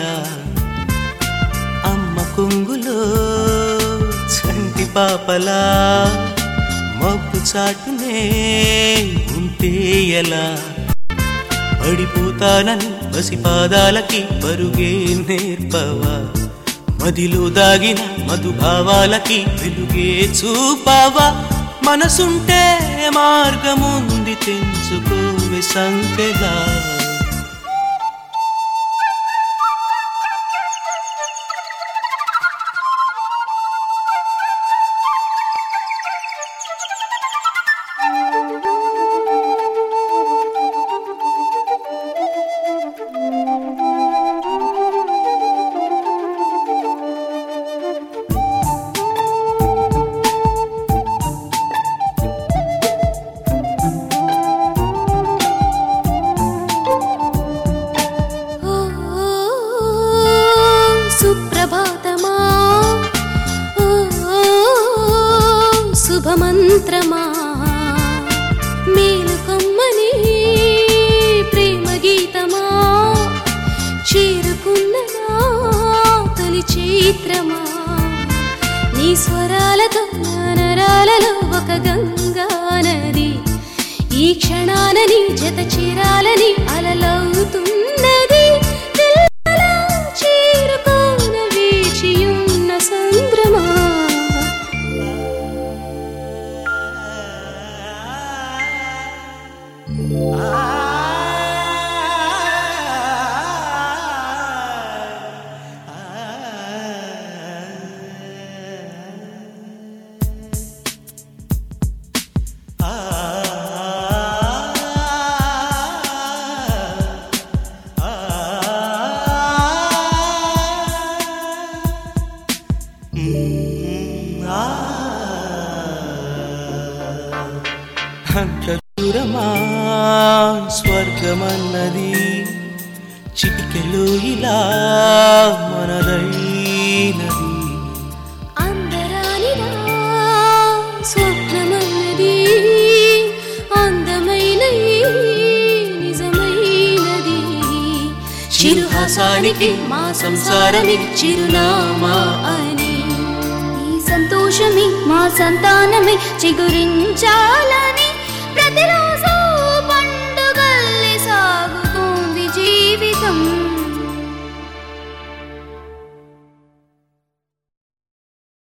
ఇలా అమ్మ కొంగులో చంటి పాపలా మబ్బు చాటునే ఉంటే ఎలా పడిపోతానని పసిపాదాలకి పరుగే నేర్పవా మదిలో దాగిన మధుభావాలకి వెలుగే చూపావా మనసుంటే మార్గముంది తెంచుకోవే సంకెలా ఓ సుప్రభాతమా ఓ శుభమంత్రమా మేలుకమ్మని ప్రేమ గీతమా చేరుకున్నదా తొలి చైత్రమా నీ స్వరాలతో నా నరాలలో ఒక గంగా నది ఈ క్షణాలని జత చేరాలని అలలవుతున్నది తెల్లలా చేరుకోన వేచియున్న సంద్రమా అంత దూరమా స్వర్గమన్నది చిటికెలు ఇలా మనదైనది అందరానిదా స్వప్నమన్నది అందమైన ఈ నిజమైనది చిరుహాసానికి మా సంసారమే చిరునామా అని ఈ సంతోషమే మా సంతానమే చిగురించాలని